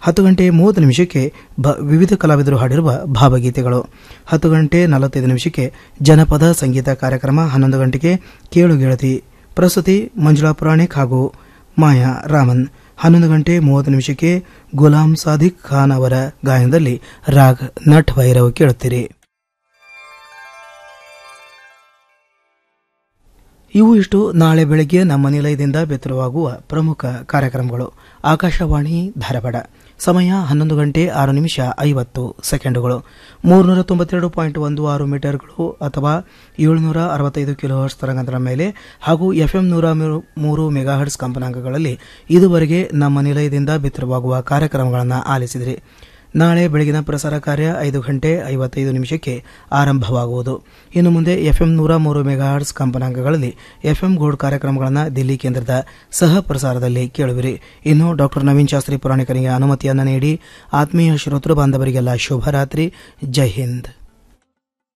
ಹತ್ತು ಗಂಟೆ ಮೂವತ್ತು ನಿಮಿಷಕ್ಕೆ ಬ ವಿವಿಧ ಕಲಾವಿದರು ಹಾಡಿರುವ ಭಾವಗೀತೆಗಳು ಹತ್ತು ಗಂಟೆ ನಲವತ್ತೈದು ನಿಮಿಷಕ್ಕೆ ಜನಪದ ಸಂಗೀತ ಕಾರ್ಯಕ್ರಮ ಹನ್ನೊಂದು ಗಂಟೆಗೆ ಕೇಳು ಗೆಳತಿ ಪ್ರಸ್ತುತಿ ಮಂಜುಳಾ ಪುರಾಣಿಕ್ ಹಾಗೂ ಮಾಯಾ ರಾಮನ್ ಹನ್ನೊಂದು ಗಂಟೆ ಮೂವತ್ತು ನಿಮಿಷಕ್ಕೆ ಗುಲಾಂ ಸಾದಿಕ್ ಖಾನ್ ಅವರ ಗಾಯನದಲ್ಲಿ ರಾಗ್ ನಟ್ ಭೈರವ್ ಕೇಳುತ್ತೀರಿ ಇವು ಇಷ್ಟು ನಾಳೆ ಬೆಳಗ್ಗೆ ನಮ್ಮ ನಿಲಯದಿಂದ ಬಿತ್ತರವಾಗುವ ಪ್ರಮುಖ ಕಾರ್ಯಕ್ರಮಗಳು ಆಕಾಶವಾಣಿ ಧಾರವಾಡ ಸಮಯ ಹನ್ನೊಂದು ಗಂಟೆ ಆರು ನಿಮಿಷ ಐವತ್ತು ಸೆಕೆಂಡುಗಳು ಮೂರುನೂರ ತೊಂಬತ್ತೆರಡು ಪಾಯಿಂಟ್ ಒಂದು ಆರು ಮೀಟರ್ಗಳು ಅಥವಾ ಏಳುನೂರ ಅರವತ್ತೈದು ಕಿಲೋ ಹರ್ಟ್ಸ್ ತರಂಗಾಂತರ ಮೇಲೆ ಹಾಗೂ ಎಫ್ಎಂ ನೂರ ಮೂರು ಮೆಗಾಹರ್ಟ್ಸ್ ಕಂಪನಾಂಕಗಳಲ್ಲಿ ಇದುವರೆಗೆ ನಮ್ಮ ನಿಲಯದಿಂದ ಬಿತ್ತರವಾಗುವ ಕಾರ್ಯಕ್ರಮಗಳನ್ನು ಆಲಿಸಿದ್ರಿ ನಾಳೆ ಬೆಳಗಿನ ಪ್ರಸಾರ ಕಾರ್ಯ ಐದು ಗಂಟೆ ಐವತ್ತೈದು ನಿಮಿಷಕ್ಕೆ ಆರಂಭವಾಗುವುದು ಇನ್ನು ಮುಂದೆ ಎಫ್ಎಂ ನೂರ ಮೂರು ಮೆಗಾಹರ್ಟ್ಸ್ ಕಂಪನಾಂಕಗಳಲ್ಲಿ ಎಫ್ಎಂ ಗೋಲ್ಡ್ ಕಾರ್ಯಕ್ರಮಗಳನ್ನು ದಿಲ್ಲಿ ಕೇಂದ್ರದ ಸಹ ಪ್ರಸಾರದಲ್ಲಿ ಕೇಳುವಿರಿ ಇನ್ನು ಡಾಕ್ಟರ್ ನವೀನ್ ಶಾಸ್ತ್ರಿ ಪುರಾಣಿಕರಿಗೆ ಅನುಮತಿಯನ್ನು ನೀಡಿ ಆತ್ಮೀಯ ಶ್ರೋತೃ ಬಾಂಧವರಿಗೆಲ್ಲ ಶುಭರಾತ್ರಿ ಜೈ ಹಿಂದ್